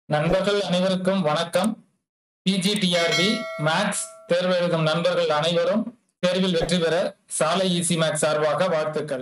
நண்பர்கள் அனைவருக்கும் வணக்கம் பிஜிடிஆர்பி மேக்ஸ் தேர்வு எழுதும் நண்பர்கள் அனைவரும் தேர்வில் வெற்றி பெற சாலை ஈசி மேக்ஸ் சார்பாக வாழ்த்துக்கள்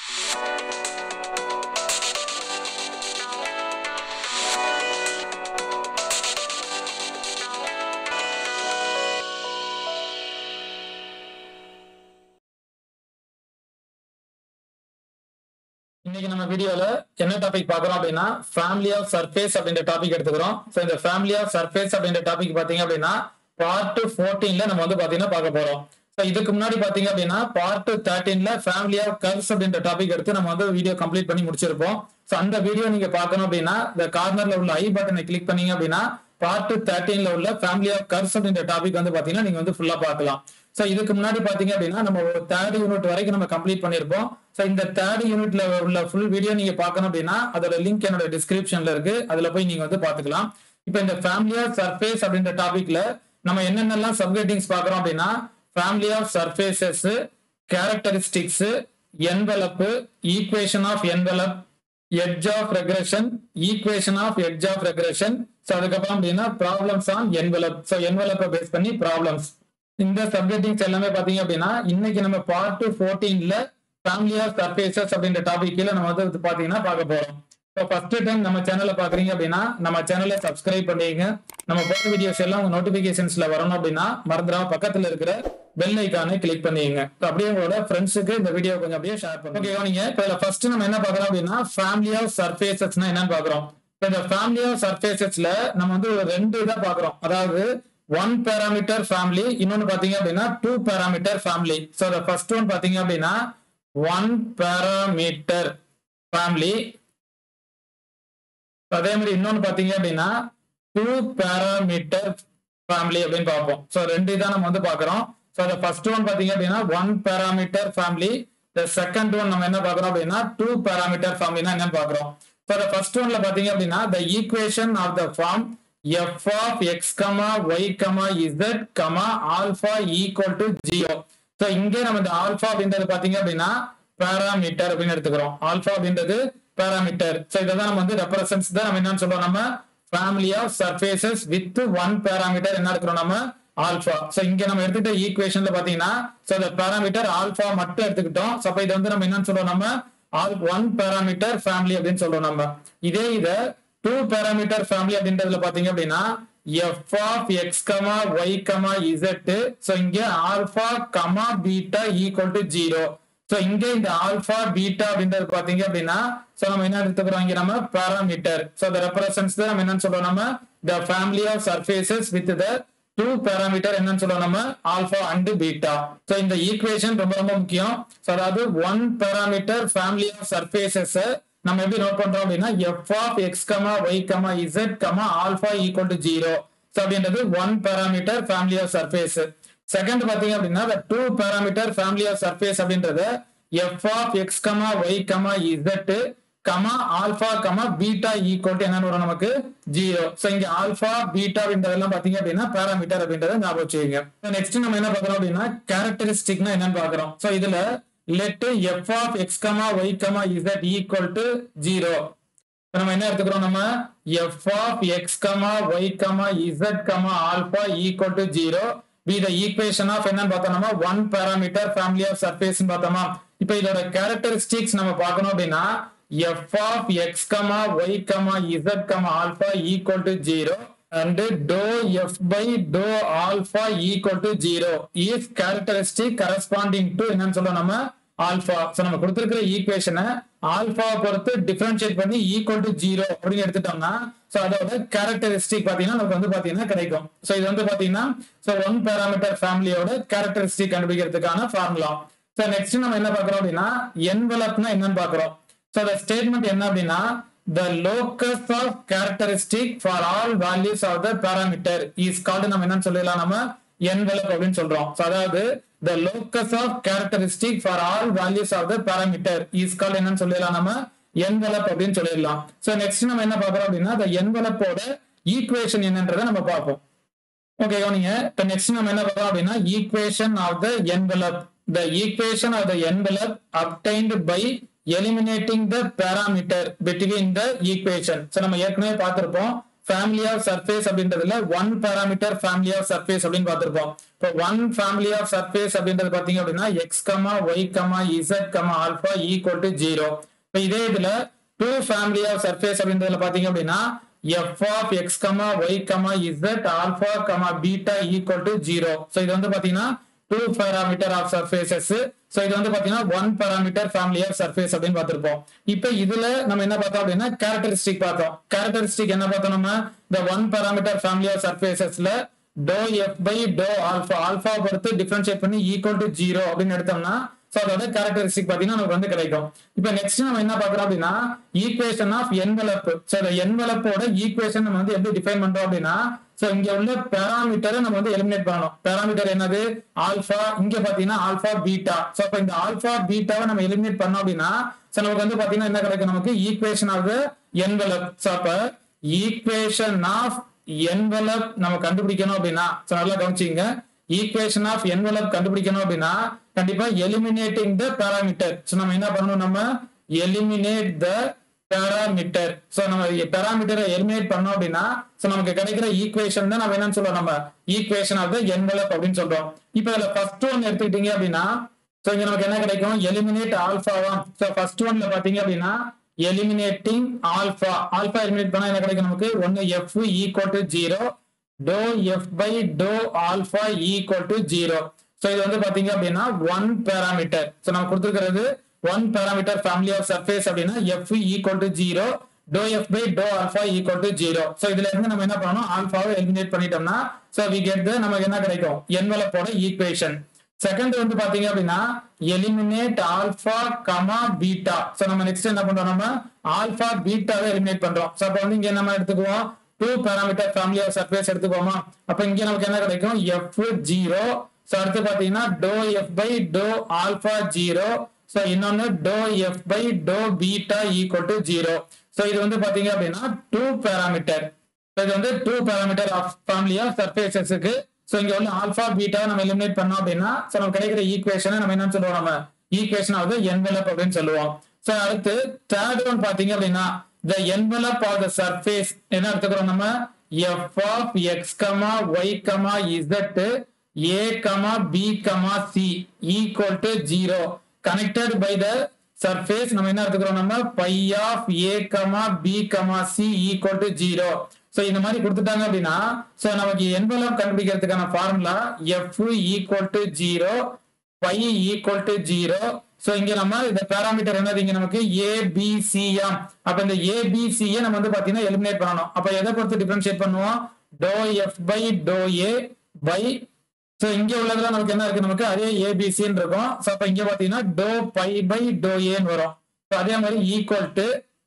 இன்னைக்கு நம்ம வீடியோல என்ன டாபிக் பார்க்கறோம் அப்படின்னா ஃபேமிலி ஆஃப் சர்ஃபேஸ் அப்படின்ற டாபிக் எடுத்துக்கிறோம் ஸோ இந்த ஃபேமிலி ஆஃப் சர்ஃபேஸ் அப்படின்ற டாபிக் பாத்தீங்க அப்படின்னா பார்ட் ஃபோர்டீன்ல நம்ம வந்து பாத்தீங்கன்னா பார்க்க போறோம் ஸோ இதுக்கு முன்னாடி பாத்தீங்க அப்படின்னா பார்ட் தேர்ட்டீன்ல ஃபேமிலி ஆஃப் கர்வ்ஸ் அப்படின்ற டாபிக் எடுத்து நம்ம வந்து வீடியோ கம்ப்ளீட் பண்ணி முடிச்சிருப்போம் ஸோ அந்த வீடியோ நீங்க பார்க்கணும் அப்படின்னா இந்த கார்னர்ல உள்ள ஐ பட்டனை கிளிக் பண்ணீங்க அப்படின்னா பார்ட் தேர்ட்டீன்ல உள்ள ஃபேமிலி ஆஃப் கர்வ்ஸ் அப்படின்ற டாபிக் வந்து பாத்தீங்கன்னா நீங்க வந்து ஃபுல்லா பார்க்கலாம் ஸோ இதுக்கு முன்னாடி பாத்தீங்க அப்படின்னா நம்ம ஒரு தேர்ட் யூனிட் வரைக்கும் நம்ம கம்ப்ளீட் பண்ணிருப்போம் ஸோ இந்த தேர்ட் யூனிட்ல உள்ள ஃபுல் வீடியோ நீங்க பார்க்கணும் அப்படின்னா அதோட லிங்க் என்னோட டிஸ்கிரிப்ஷன்ல இருக்கு அதுல போய் நீங்க வந்து பாத்துக்கலாம் இப்போ இந்த ஃபேமிலி ஆஃப் சர்ஃபேஸ் அப்படின்ற டாபிக்ல நம்ம என்னென்னலாம் சப்ஹெட்டிங்ஸ் பார்க்கறோம் அப்படின்னா family of surfaces characteristics envelope equation of envelope edge of regression equation of edge of regression so அதுக்கப்புறம் அப்படின்னா ப்ராப்ளம்ஸ் ஆன் என்வலப் ஸோ என்வலப்பை பேஸ் பண்ணி ப்ராப்ளம்ஸ் இந்த சப்ஜெக்டிங்ஸ் எல்லாமே பாத்தீங்க அப்படின்னா இன்னைக்கு நம்ம பார்ட் ஃபோர்டீன்ல ஃபேமிலி ஆஃப் சர்ஃபேசஸ் அப்படின்ற டாபிக் கீழே நம்ம வந்து பாத்தீங்கன்னா பார்க்க போறோம் இப்போ ஃபர்ஸ்ட் டைம் நம்ம சேனலை பாக்குறீங்க அப்படின்னா நம்ம சேனலை சப்ஸ்கிரைப் பண்ணிங்க நம்ம போட்ட வீடியோஸ் எல்லாம் உங்க நோட்டிபிகேஷன்ஸ்ல வரணும் அப்படின்னா மறந்துடாம பக்கத்துல இருக்கிற பெல் ஐக்கானை கிளிக் பண்ணிங்க அப்படியே உங்களோட ஃப்ரெண்ட்ஸுக்கு இந்த வீடியோ கொஞ்சம் அப்படியே ஷேர் பண்ணுங்க ஓகே நீங்க இப்போ இதுல ஃபர்ஸ்ட் நம்ம என்ன பாக்குறோம் அப்படின்னா ஃபேமிலி ஆஃப் சர்ஃபேசஸ்னா என்னன்னு பாக்குறோம் இப்போ இந்த ஃபேமிலி ஆஃப் சர்ஃபேசஸ்ல நம்ம வந்து ஒரு ரெண்டு இதை பாக்குறோம் அதாவது ஒன் பேராமீட்டர் ஃபேமிலி இன்னொன்னு பாத்தீங்க அப்படின்னா two parameter family so the first one பாத்தீங்க அப்படின்னா ஒன் பேராமீட்டர் ஃபேமிலி அதே மாதிரி இன்னொன்னு பாத்தீங்க அப்படின்னா டூ பேராமீட்டர் ஃபேமிலி அப்படின்னு பார்ப்போம் ஸோ ரெண்டு தான் நம்ம வந்து பாக்குறோம் ஸோ த ஃபர்ஸ்ட் ஒன் பாத்தீங்க அப்படின்னா one parameter family the second one நம்ம என்ன பாக்குறோம் அப்படின்னா டூ பேராமீட்டர் ஃபேமிலினா என்னன்னு பாக்குறோம் ஸோ த ஃபர்ஸ்ட் ஒன்ல பாத்தீங்க அப்படின்னா the equation of the form f of x, y, z, alpha equal to 0. So இங்கே நம்ம இந்த ஆல்பா அப்படின்றது பாத்தீங்க அப்படின்னா பேராமீட்டர் அப்படின்னு எடுத்துக்கிறோம் ஆல்பா அப்படின்றது பேராமீட்டர் ஸோ இதை தான் நம்ம வந்து ரெப்ரசன்ஸ் தான் நம்ம என்னன்னு சொல்றோம் நம்ம family of surfaces with one parameter என்ன எடுக்கிறோம் நம்ம ஆல்பா ஸோ இங்க நம்ம எடுத்துட்ட ஈக்குவேஷன்ல பாத்தீங்கன்னா ஸோ இந்த பேராமீட்டர் ஆல்பா மட்டும் எடுத்துக்கிட்டோம் ஸோ அப்ப இதை வந்து நம்ம என்னன்னு சொல்றோம் நம்ம ஆல் ஒன் பேராமீட்டர் ஃபேமிலி அப்படின்னு சொல்றோம் நம்ம இதே இதை டூ பேராமீட்டர் ஃபேமிலி அப்படின்றதுல பாத்தீங்க அப்படின்னா f of x comma y comma z so இங்க alpha comma beta equal to zero so இங்க இந்த ஆல்பா பீட்டா அப்படின்றது பாத்தீங்க அப்படின்னா ஸோ நம்ம என்ன எடுத்துக்கிறோம் இங்க நம்ம பேராமீட்டர் ஸோ த ரெப்ரசன்ஸ் தான் நம்ம என்னன்னு சொல்றோம் நம்ம the family of surfaces with the two parameter என்னன்னு சொல்றோம் நம்ம ஆல்பா அண்ட் பீட்டா ஸோ இந்த ஈக்குவேஷன் ரொம்ப ரொம்ப முக்கியம் ஸோ அதாவது one parameter family of surfaces நம்ம எப்படி நோட் பண்றோம் அப்படின்னா f of x comma y comma z comma alpha equal to zero so அப்படின்றது one parameter family of surface second பாத்தீங்க அப்படின்னா two parameter family of surface அப்படின்றது f of x comma y comma z comma alpha comma beta equal to என்னன்னு வரும் நமக்கு zero so இங்க alpha beta அப்படின்றதெல்லாம் பாத்தீங்க அப்படின்னா பேராமீட்டர் அப்படின்றத ஞாபகம் வச்சுக்கோங்க நெக்ஸ்ட் நம்ம என்ன பாக்குறோம் அப்படின்னா கேரக்டரிஸ்டிக்னா என்னன்னு பாக்குறோம் ஸோ இதுல let f of x comma y comma z equal to 0 நம்ம என்ன எடுத்துக்கிறோம் நம்ம f of x comma y comma z comma alpha equal to 0 be the equation of என்னன்னு பார்த்தோம் நம்ம one parameter family of surface பார்த்தோமா இப்போ இதோட characteristics நம்ம பார்க்கணும் அப்படின்னா f of x comma y comma z comma alpha equal to 0 and dou f by dou alpha equal to 0 is characteristic corresponding to என்னன்னு சொல்றோம் நம்ம ஆல்பா சோ நம்ம கொடுத்திருக்கிற ஈக்குவேஷனை ஆல்பா பொறுத்து டிஃபரன்ஷியேட் பண்ணி ஈக்குவல் டு ஜீரோ அப்படின்னு எடுத்துட்டோம்னா சோ அதோட கேரக்டரிஸ்டிக் பாத்தீங்கன்னா நமக்கு வந்து பாத்தீங்கன்னா கிடைக்கும் சோ இது வந்து பாத்தீங்கன்னா சோ ஒன் பேராமீட்டர் ஃபேமிலியோட கேரக்டரிஸ்டிக் கண்டுபிடிக்கிறதுக்கான ஃபார்முலா சோ நெக்ஸ்ட் நம்ம என்ன பாக்குறோம் அப்படின்னா என்வலப்னா என்னன்னு பாக்குறோம் சோ அந்த ஸ்டேட்மெண்ட் என்ன அப்படின்னா the locus of characteristic for all values of the parameter is called நம்ம என்னன்னு சொல்லலாம் நம்ம envelope அப்படின்னு சொல்றோம் so அதாவது the locus of characteristic for all values of the parameter is called என்னன்னு சொல்லலாம் நம்ம envelope அப்படின்னு சொல்லிடலாம் so next நம்ம என்ன பார்க்கறோம் அப்படின்னா the envelope ஓட ஈக்குவேஷன் என்னன்றதை நம்ம பார்ப்போம் ஓகே கவனிங்க இப்போ நெக்ஸ்ட் நம்ம என்ன பார்க்கறோம் அப்படின்னா equation of the envelope the equation of the envelope obtained by eliminating the parameter between the equation so நம்ம ஏற்கனவே பார்த்திருப்போம் ஃபேமிலி ஆஃப் சர்ஃபேஸ் அப்படின்றதுல one parameter family of surface அப்படின்னு பார்த்திருப்போம் இப்போ ஒன் ஃபேமிலி ஆஃப் சர்ஃபேஸ் அப்படின்றது பாத்தீங்க அப்படின்னா x comma y comma z comma alpha equal to zero இப்போ இதே இதுல டூ ஃபேமிலி ஆஃப் சர்ஃபேஸ் அப்படின்றதுல பாத்தீங்க அப்படின்னா f of x comma y comma z alpha comma beta equal to zero so இது வந்து பாத்தீங்கன்னா two parameter of surfaces so இது வந்து பாத்தீங்கன்னா one parameter family of surface அப்படின்னு பார்த்திருப்போம் இப்போ இதுல நம்ம என்ன பார்த்தோம் அப்படின்னா கேரக்டரிஸ்டிக் பார்த்தோம் கேரக்டரிஸ்டிக் என்ன பார்த்தோம் நம்ம இந்த ஒன் பேராமீட்டர் ஃபேமிலி ஆஃப் சர்ஃபேசஸ்ல dou f by dou alpha alpha பொறுத்து டிஃபரன்ஷியேட் பண்ணி ஈக்குவல் டு ஜீரோ அப்படின்னு எடுத்தோம்னா ஸோ அதோட கேரக்டரிஸ்டிக் பார்த்தீங்கன்னா நமக்கு வந்து கிடைக்கும் இப்போ நெக்ஸ்ட் நம்ம என்ன பார்க்குறோம் அப்படின்னா ஈக்குவேஷன் ஆஃப் என்வலப் ஸோ இந்த என்வலப்போட ஈக்குவேஷன் நம்ம வந்து எப்படி டிஃபைன் பண்றோம் அப்படின்னா ஸோ இங்க உள்ள பேராமீட்டரை நம்ம வந்து எலிமினேட் பண்ணணும் பேராமீட்டர் என்னது ஆல்பா இங்க பாத்தீங்கன்னா ஆல்பா பீட்டா ஸோ அப்போ இந்த ஆல்பா பீட்டாவை நம்ம எலிமினேட் பண்ணோம் அப்படின்னா ஸோ நமக்கு வந்து பாத்தீங்கன்னா என்ன கிடைக்கும் நமக்கு ஈக்குவேஷன் ஆஃப் என்வலப் ஸோ அப்போ ஈக்குவேஷன் ஆஃப் என்வலப் நம்ம கண்டுபிடிக்கணும் அப்படின்னா ஸோ நல்லா கவனிச்சிங்க ஈக்குவேஷன் ஆஃப் என்வலப் கண்டுபிடிக்கணும் அப்படின்னா கண்டிப்பா எலிமினேட்டிங் த பேராமீட்டர் ஸோ நம்ம என்ன பண்ணணும் நம்ம எலிமினேட் த பேராமீட்டர் ஸோ நம்ம பேராமீட்டரை எலிமினேட் பண்ணோம் அப்படின்னா ஸோ நமக்கு கிடைக்கிற ஈக்குவேஷன் தான் நம்ம என்னன்னு சொல்றோம் நம்ம ஈக்குவேஷன் ஆஃப் த என்வலப் அப்படின்னு சொல்றோம் இப்போ இதுல ஃபர்ஸ்ட் ஒன் எடுத்துக்கிட்டீங்க அப்படின்னா ஸோ இங்க நமக்கு என்ன கிடைக்கும் எலிமினேட் ஆல்பாவா ஸோ ஃபர்ஸ்ட் ஒன்ல பாத்தீங்க அப்படின்னா எலிமினேட்டிங் ஆல்பா ஆல்பா எலிமினேட் பண்ணா என்ன கிடைக்கும் நமக்கு ஒன்னு f equal to zero dou f by dou alpha equal to zero so இது வந்து பாத்தீங்க அப்படின்னா ஒன் பேராமீட்டர் ஸோ நம்ம கொடுத்துருக்கிறது one parameter family of surface அப்படின்னா f equal to zero dou f by dou alpha equal to zero so இதுல இருந்து நம்ம என்ன பண்ணணும் ஆல்பாவை எலிமினேட் பண்ணிட்டோம்னா ஸோ வி கெட் நமக்கு என்ன கிடைக்கும் என்வலப்போட ஈக்குவேஷன் செகண்ட் வந்து பாத்தீங்க அப்படின்னா eliminate alpha comma beta so நம்ம நெக்ஸ்ட் என்ன பண்றோம் நம்ம ஆல்பா பீட்டாவை எலிமினேட் பண்றோம் சோ அப்ப வந்து இங்க நம்ம எடுத்துக்குவோம் two parameter family of surface எடுத்துக்கோமா அப்ப இங்க நமக்கு என்ன கிடைக்கும் எஃப் ஜீரோ சோ அடுத்து பாத்தீங்கன்னா dou f by dou alpha zero so இன்னொன்னு dou f by dou beta equal to zero so இது வந்து பாத்தீங்க அப்படின்னா டூ பேராமீட்டர் இது வந்து two parameter of family of சர்ஃபேசஸ்க்கு சோ இங்க வந்து ஆல்பா பீட்டா நம்ம எலிமினேட் பண்ணோம் அப்படின்னா சோ நம்ம கிடைக்கிற ஈக்குவேஷனை நம்ம என்ன சொல்லுவோம் நம்ம ஈக்குவேஷன் ஆஃப் என்வெலப் அப்படின்னு சொல்லுவோம் சோ அடுத்து தேர்ட் ஒன் பாத்தீங்க அப்படின்னா the envelope of the surface என்ன எடுத்துக்கிறோம் நம்ம f of x comma y comma z a comma b comma c equal to zero connected by the surface நம்ம என்ன எடுத்துக்கிறோம் நம்ம phi of a comma b comma c equal to zero so இந்த மாதிரி கொடுத்துட்டாங்க அப்படின்னா சோ நமக்கு envelope கண்டுபிடிக்கிறதுக்கான formula f equal to zero phi equal to zero so இங்க நம்ம இந்த பேராமீட்டர் என்னது இங்க நமக்கு ஏபிசிஎம் அப்ப இந்த ஏபிசியை நம்ம வந்து பாத்தீங்கன்னா எலிமினேட் பண்ணணும் அப்ப எதை பொறுத்து டிஃபரன்ஷியேட் பண்ணுவோம் dou f by dou a by so இங்க உள்ளதுல நமக்கு என்ன இருக்கு நமக்கு அதே ஏபிசின்னு இருக்கும் சோ அப்ப இங்க பாத்தீங்கன்னா டோ பை பை டோ ஏன்னு வரும் So அதே மாதிரி equal to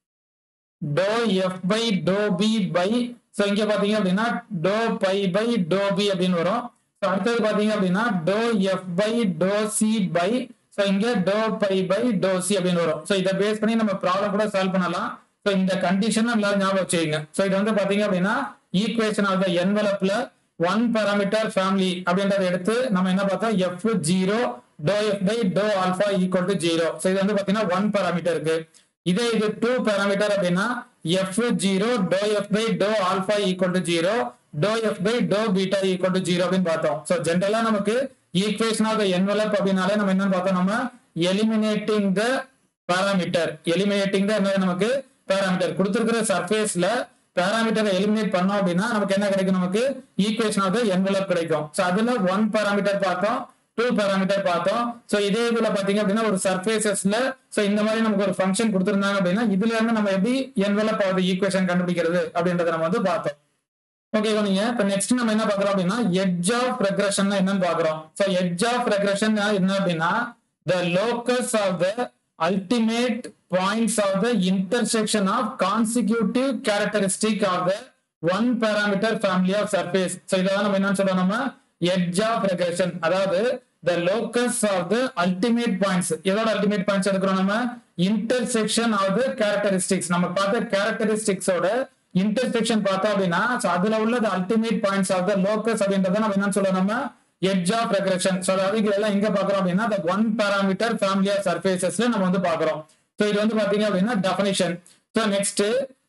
dou f by dou b by so இங்க பாத்தீங்க அப்படின்னா dou phi by dou b அப்படின்னு வரும் ஸோ அடுத்தது பாத்தீங்க அப்படின்னா dou f by dou c by so இங்க dou phi by dou c அப்படின்னு வரும் ஸோ இதை பேஸ் பண்ணி நம்ம ப்ராப்ளம் கூட சால்வ் பண்ணலாம் ஸோ இந்த கண்டிஷன் எல்லாரும் ஞாபகம் வச்சுக்கோங்க ஸோ இது வந்து பாத்தீங்க அப்படின்னா ஈக்குவேஷன் ஆஃப் த என்வலப்ல ஒன் பேராமீட்டர் ஃபேமிலி அப்படின்றத எடுத்து நம்ம என்ன பார்த்தோம் f zero dou f by dou alpha equal to zero so இது வந்து பாத்தீங்கன்னா ஒன் பேராமீட்டருக்கு இதே இது டூ பேராமீட்டர் அப்படின்னா f zero dou f by dou alpha equal to zero dou f by dou beta equal to zero அப்படின்னு பார்த்தோம் so ஜென்ரலா நமக்கு ஈக்குவேஷன் ஆஃப் என்வலப் அப்படின்னாலே நம்ம என்னன்னு பார்த்தோம் நம்ம eliminating the parameter eliminating the என்ன நமக்கு பேராமீட்டர் கொடுத்திருக்கிற சர்ஃபேஸ்ல பேராமீட்டரை எலிமினேட் பண்ணோம் அப்படின்னா நமக்கு என்ன கிடைக்கும் நமக்கு ஈக்குவேஷன் ஆஃப் என்வலப் கிடைக்கும் ஸோ அதுல ஒன் பேராமீட்டர் பார்த்தோம் டூ பேராமீட்டர் பார்த்தோம் சோ இதே இதுல பாத்தீங்க அப்படின்னா ஒரு சர்ஃபேசஸ்ல சோ இந்த மாதிரி நமக்கு ஒரு ஃபங்க்ஷன் கொடுத்திருந்தாங்க அப்படின்னா இதுல இருந்து நம்ம எப்படி என்வலப் ஆகுது ஈக்குவேஷன் கண்டுபிடிக்கிறது அப்படின்றத நம்ம வந்து பார்த்தோம் ஓகே நீங்க இப்ப நெக்ஸ்ட் நம்ம என்ன பாக்குறோம் அப்படின்னா எட்ஜ் ஆஃப் ரெக்ரஷன் என்னன்னு பாக்குறோம் சோ எட்ஜ் ஆஃப் ரெக்ரஷன் என்ன அப்படின்னா the locus of the ultimate points of the intersection of consecutive characteristic of the one parameter family of surface so இதான் நம்ம என்னன்னு சொல்றோம் நம்ம எட்ஜ் ஆஃப் ரெக்ரஷன் அதாவது the locus of the ultimate points எதோட ultimate points எடுக்கிறோம் நம்ம intersection of the characteristics நம்ம பார்த்த கேரக்டரிஸ்டிக்ஸோட இன்டர்செக்ஷன் பார்த்தோம் அப்படின்னா so அதுல உள்ள ultimate points of the locus அப்படின்றத நம்ம என்னன்னு சொல்றோம் நம்ம எட்ஜ் ஆஃப் ரெக்ரஷன் ஸோ அதாவது இதெல்லாம் எங்க பாக்குறோம் அப்படின்னா the one parameter family of சர்ஃபேசஸ்ல நம்ம வந்து பாக்குறோம் ஸோ இது வந்து பாத்தீங்க அப்படின்னா definition so next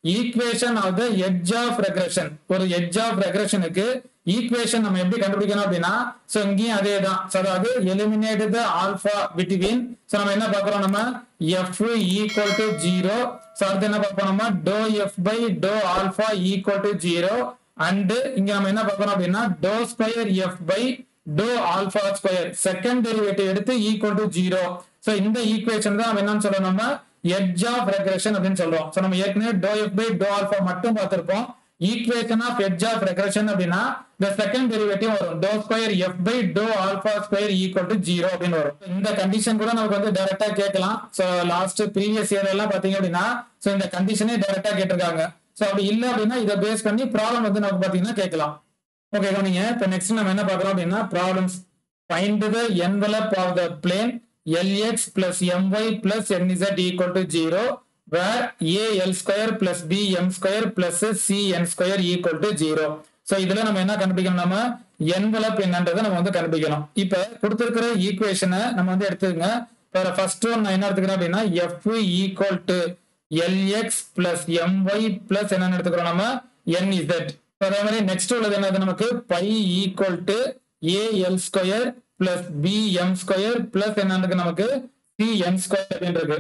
equation of the edge of regression ஒரு எட்ஜ் ஆஃப் ரெக்ரெஷனுக்கு ஈக்குவேஷன் நம்ம எப்படி கண்டுபிடிக்கணும் அப்படின்னா சோ இங்கேயும் அதே தான் ஸோ அதாவது eliminate the alpha between so நம்ம என்ன பார்க்குறோம் நம்ம f equal to zero so அடுத்து என்ன பார்ப்போம் நம்ம dou f by dou alpha equal to zero and இங்க நம்ம என்ன பார்க்கறோம் அப்படின்னா dou square f by dou alpha square second derivative எடுத்து ஈக்குவல் டு ஜீரோ ஸோ இந்த ஈக்குவேஷன் தான் நம்ம என்னன்னு சொல்றோம் நம்ம எட்ஜ் ஆஃப் ரெக்ரெஷன் அப்படின்னு சொல்றோம் ஸோ நம்ம ஏற்கனவே dou f by dou alpha மட்டும் பார்த்திருப்போம் equation of edge of regression அப்படின்னா இந்த செகண்ட் டெரிவேட்டிவ் வரும் dou square f by dou alpha square equal to zero அப்படின்னு வரும் இந்த கண்டிஷன் கூட நமக்கு வந்து டைரக்டா கேட்கலாம் ஸோ லாஸ்ட் ப்ரீவியஸ் இயர் எல்லாம் பாத்தீங்க அப்படின்னா ஸோ இந்த கண்டிஷனே டைரக்டா கேட்டிருக்காங்க ஸோ அப்படி இல்லை அப்படின்னா இதை பேஸ் பண்ணி ப்ராப்ளம் வந்து நமக்கு பாத்தீங்கன்னா கேட்கலாம் ஓகே கவனிங்க இப்போ நெக்ஸ்ட் நம்ம என்ன பார்க்கறோம் அப்படின்னா problems find the envelope of the plane l x plus m y plus n z equal to zero where a l square plus b m square plus c n square equal to zero so இதுல நம்ம என்ன கண்டுபிடிக்கணும் நம்ம envelope என்னன்றதை நம்ம வந்து கண்டுபிடிக்கணும் இப்போ கொடுத்துருக்கிற ஈக்குவேஷனை நம்ம வந்து எடுத்துக்கங்க இப்போ ஃபர்ஸ்ட் ஒன் நான் என்ன எடுத்துக்கிறேன் அப்படின்னா f equal to l x plus m y plus என்னன்னு எடுத்துக்கிறோம் நம்ம என்இசட் அதே மாதிரி நெக்ஸ்ட் உள்ளது என்னது நமக்கு phi equal to a l square plus b m square plus என்ன நமக்கு சி என் ஸ்கொயர் அப்படின்றது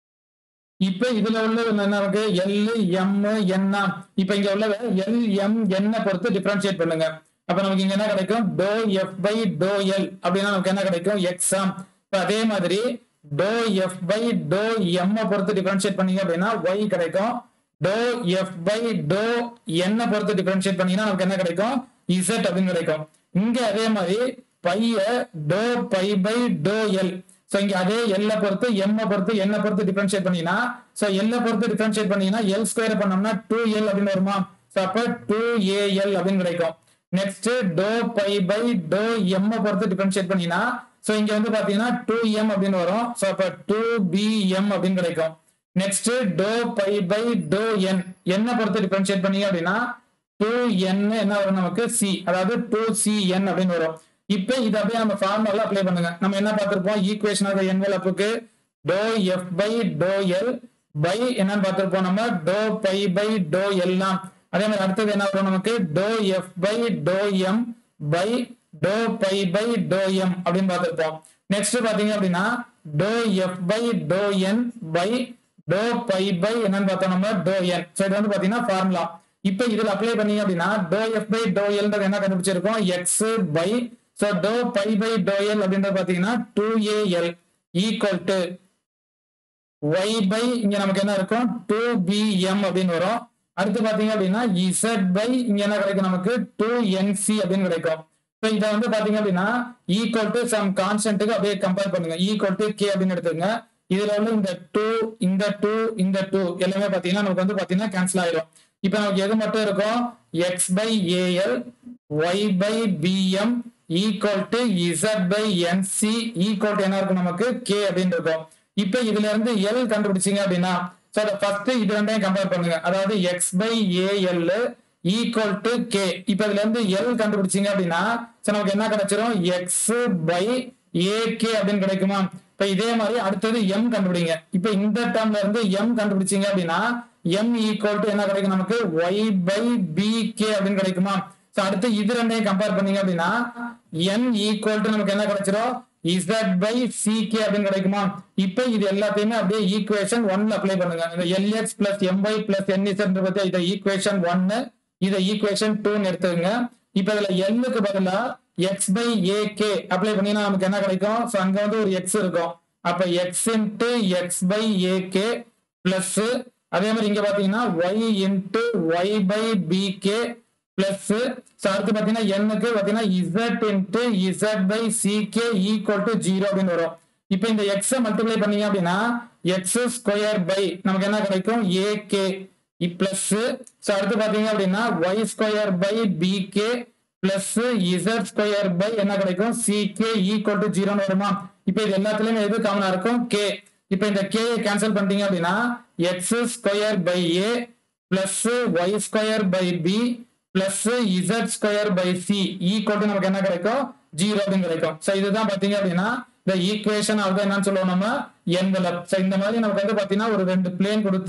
இப்ப இதுல உள்ளது என்ன நமக்கு எல் எம் என்ன இப்ப இங்க உள்ளத எல் எம் என்ன பொறுத்து டிஃபரன்ஷியேட் பண்ணுங்க அப்ப நமக்கு இங்க என்ன கிடைக்கும் dou f by dou l அப்படின்னா நமக்கு என்ன கிடைக்கும் எக்ஸாம் இப்ப அதே மாதிரி dou f by dou m பொறுத்து டிஃபரன்ஷியேட் பண்ணீங்க அப்படின்னா ஒய் கிடைக்கும் டோ எஃப் பை டோ என்ன பொறுத்து டிஃபரன்ஷியேட் பண்ணீங்கன்னா நமக்கு என்ன கிடைக்கும் இசட் அப்படின்னு கிடைக்கும் இங்க அதே மாதிரி பைய dou phi by dou l so இங்க அதே எல்ல பொறுத்து எம் பொறுத்து என்ன பொறுத்து டிஃபரன்ஷியேட் பண்ணீங்கன்னா சோ எல்ல பொறுத்து டிஃபரன்ஷியேட் பண்ணீங்கன்னா எல் ஸ்கொயர் பண்ணோம்னா டூ எல் அப்படின்னு வருமா சோ அப்ப டூ ஏ எல் அப்படின்னு கிடைக்கும் next dou phi by dou m பொறுத்து டிஃபரன்ஷியேட் பண்ணீங்கன்னா சோ இங்க வந்து பாத்தீங்கன்னா டூ எம் அப்படின்னு வரும் சோ அப்ப டூ பி எம் அப்படின்னு கிடைக்கும் next dou phi by dou n என்ன பொறுத்து டிஃபரன்ஷியேட் பண்ணீங்க அப்படின்னா டூ என் என்ன வரும் நமக்கு சி அதாவது டூ சி என் அப்படின்னு வரும் இப்ப இதை அப்படியே நம்ம ஃபார்முலா அப்ளை பண்ணுங்க நம்ம என்ன பார்த்திருப்போம் ஈக்குவேஷன் ஆஃப் என்வலப்புக்கு dou f by dou l by என்னன்னு பார்த்திருப்போம் நம்ம டோ பை பை டோ எல்லாம் அதே மாதிரி அடுத்தது என்ன வரும் நமக்கு dou f by dou m by dou phi by dou m அப்படின்னு பார்த்திருப்போம் நெக்ஸ்ட் பாத்தீங்க அப்படின்னா dou f by dou n by dou phi by என்னன்னு பார்த்தோம் நம்ம டோ என் ஸோ இது வந்து பாத்தீங்கன்னா ஃபார்முலா இப்போ இதுல அப்ளை பண்ணீங்க அப்படின்னா டோ எஃப் பை டோ எல்ன்றது என்ன கண்டுபிடிச்சிருக்கோம் x by so dou phi by dou l அப்படின்றது பாத்தீங்கன்னா two a l equal to y by இங்க நமக்கு என்ன இருக்கும் டூ பி எம் அப்படின்னு வரும் அடுத்து பாத்தீங்க அப்படின்னா இசட் பை இங்க என்ன கிடைக்கும் நமக்கு டூ என்சி அப்படின்னு கிடைக்கும் ஸோ இதை வந்து பாத்தீங்க அப்படின்னா ஈக்குவல் டு சம் கான்ஸ்டன்ட்டுக்கு அப்படியே கம்பேர் பண்ணுங்க ஈக்குவல் டு கே அப்படின்னு எடுத்துங்க இதுல வந்து இந்த டூ இந்த டூ இந்த டூ எல்லாமே பாத்தீங்கன்னா நமக்கு வந்து பாத்தீங்கன்னா கேன்சல் ஆயிடும் இப்ப நமக்கு எது மட்டும் இருக்கும் x by a l y by b m equal to z by n c equal to என்ன இருக்கும் நமக்கு கே அப்படின்னு இருக்கும் இப்ப இதுல இருந்து எல் கண்டுபிடிச்சீங்க அப்படின்னா ஸோ அதை ஃபர்ஸ்ட் இது ரெண்டையும் கம்பேர் பண்ணுங்க அதாவது x by a l equal to k இப்ப இதுல இருந்து எல் கண்டுபிடிச்சீங்க அப்படின்னா ஸோ நமக்கு என்ன கிடைச்சிரும் எக்ஸ் பை ஏ கே அப்படின்னு கிடைக்குமா இப்ப இதே மாதிரி அடுத்தது எம் கண்டுபிடிங்க இப்ப இந்த டேர்ம்ல இருந்து எம் கண்டுபிடிச்சீங்க அப்படின்னா எம் ஈக்குவல் டு என்ன கிடைக்கும் நமக்கு ஒய் பை பி கே அப்படின்னு கிடைக்குமா சோ அடுத்து இது ரெண்டையும் கம்பேர் பண்ணீங்க அப்படின்னா என் ஈக்குவல் டு நமக்கு என்ன கிடைச்சிரும் இசட் பை சி கே அப்படின்னு கிடைக்குமா இப்ப இது எல்லாத்தையுமே அப்படியே ஈக்குவேஷன் ஒன்ல அப்ளை பண்ணுங்க இந்த l x plus m y plus n z பத்தி இதை ஈக்குவேஷன் ஒன்னு இதை ஈக்குவேஷன் டூன்னு எடுத்துக்கங்க இப்ப இதுல எல்லுக்கு பதிலா x by a k apply பண்ணினா நமக்கு என்ன கிடைக்கும் ஸோ அங்க வந்து ஒரு எக்ஸ் இருக்கும் அப்ப x into x by a k plus அதே மாதிரி இங்க பாத்தீங்கன்னா y into y by b k plus அடுத்து பாத்தீங்கன்னா எண்ணுக்கு பாத்தீங்கன்னா z into z by c k equal to zero அப்படின்னு வரும் இப்போ இந்த எக்ஸை மல்டிப்ளை பண்ணீங்க அப்படின்னா எக்ஸ் ஸ்கொயர் பை நமக்கு என்ன கிடைக்கும் ஏ கே பிளஸ் அடுத்து பாத்தீங்க அப்படின்னா y square by b k plus z square by என்ன கிடைக்கும் சி கே ஈக்குவல் டு ஜீரோன்னு வருமா இப்போ இது எல்லாத்துலயுமே எது காமனா இருக்கும் கே இப்போ இந்த கே கேன்சல் பண்ணிட்டீங்க அப்படின்னா x square by a plus y square by b plus z square by c equal to நமக்கு என்ன கிடைக்கும் ஜீரோ அப்படின்னு கிடைக்கும் ஸோ இதுதான் பாத்தீங்க அப்படின்னா இந்த ஈக்குவேஷன் ஆஃப் என்னன்னு சொல்லுவோம் நம்ம என்வலப் ஸோ இந்த மாதிரி நமக்கு வந்து பாத்தீங்கன்னா ஒரு ரெண்டு பிளேன் கொடுத்து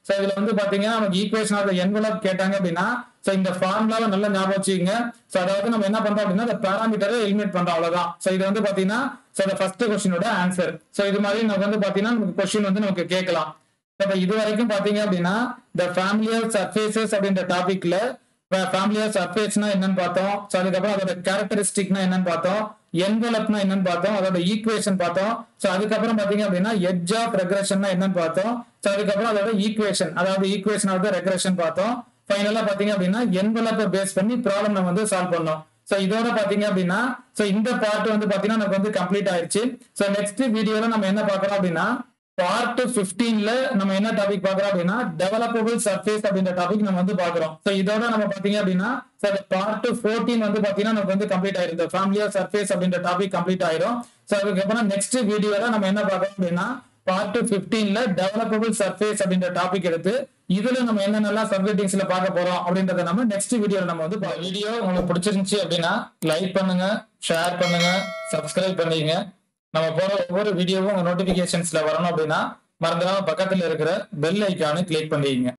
ஸோ இதுல வந்து பாத்தீங்கன்னா நமக்கு ஈக்குவேஷன் ஆஃப் என்வலப் கேட்டாங்க அப்படின்னா ஸோ இந்த ஃபார்முலாவை நல்லா ஞாபகம் வச்சுக்கோங்க ஸோ அதாவது நம்ம என்ன பண்றோம் அப்படின்னா இந்த பேராமீட்டரை எலிமினேட் பண்றோம் அவ்வளவுதான் ஸோ இது வந்து பாத்தீங்கன்னா ஸோ இந்த ஃபர்ஸ்ட் கொஸ்டினோட ஆன்சர் ஸோ இது மாதிரி நமக்கு வந்து பாத்தீங்கன்னா நமக்கு கொஸ்டின் வந்து நமக்கு கேட்கலாம் இப்போ இது வரைக்கும் பாத்தீங்க அப்படின்னா த ஃபேமிலி ஆஃப் சர்ஃபேசஸ் அப்படின்ற டாபிக்ல ஃபேமிலி ஆஃப் சர்ஃபேஸ்னா என்னன்னு பார்த்தோம் ஸோ அதுக்கப்புறம் அதோட கேரக்டரிஸ்டிக்னா என்னன்னு பார்த்தோம் என்வலப்னா என்னன்னு பார்த்தோம் அதோட ஈக்குவேஷன் பார்த்தோம் ஸோ அதுக்கப்புறம் பாத்தீங்க அப்படின்னா எட்ஜ் ஆஃப் ரெக்ரஷன்னா என்னன்னு பார்த்தோம் ஸோ அதுக்கப்புறம் அதோட ஈக்குவேஷன் அதாவது ஈக்குவேஷன் ஆஃப் த ரெக்ரஷன் பார்த்தோம் ஃபைனலா பாத்தீங்க அப்படின்னா என்வலப்பை பேஸ் பண்ணி ப்ராப்ளம் நம்ம வந்து சால்வ் பண்ணோம் ஸோ இதோட பாத்தீங்க அப்படின்னா ஸோ இந்த பார்ட் வந்து பாத்தீங்கன்னா நமக்கு வந்து கம்ப்ளீட் ஆயிருச்சு ஸோ நெக்ஸ்ட் வீடியோல நம்ம என்ன பார்க்கறோம் அப்படின்னா பார்ட் 15ல நம்ம என்ன டாபிக் பார்க்கறோம் அப்படின்னா டெவலப்பபிள் சர்ஃபேஸ் அப்படின்ற டாபிக் நம்ம வந்து பார்க்கறோம் ஸோ இதோட நம்ம பாத்தீங்க அப்படின்னா ஸோ பார்ட் 14 வந்து பாத்தீங்கன்னா நமக்கு வந்து கம்ப்ளீட் ஆயிரும் இந்த ஃபேமிலி ஆஃப் சர்ஃபேஸ் அப்படின்ற டாபிக் கம்ப்ளீட் ஆயிரும் ஸோ அதுக்கப்புறம் நெக்ஸ்ட் வீடியோல நம்ம என்ன பார்க்கறோம் அப்படின்னா பார்ட் 15ல டெவலப்பபிள் சர்ஃபேஸ் அப்படின்ற டாபிக் எடுத்து இதுல நம்ம என்னென்னலாம் சப்ஜெக்டிங்ஸ்ல பார்க்க போறோம் அப்படின்றத நம்ம நெக்ஸ்ட் வீடியோல நம்ம வந்து வீடியோ உங்களுக்கு பிடிச்சிருந்துச்சு அப்படின்னா லைக் பண்ணுங்க ஷேர் பண்ணுங்க சப்ஸ்கிரைப் பண்ணிக்கங்க நம்ம போற ஒவ்வொரு வீடியோவும் உங்க நோட்டிபிகேஷன்ஸ்ல வரணும் அப்படின்னா மறந்துடாம பக்கத்துல இருக்கிற பெல் ஐக்கானு கிளிக் பண்ணிக்கங்க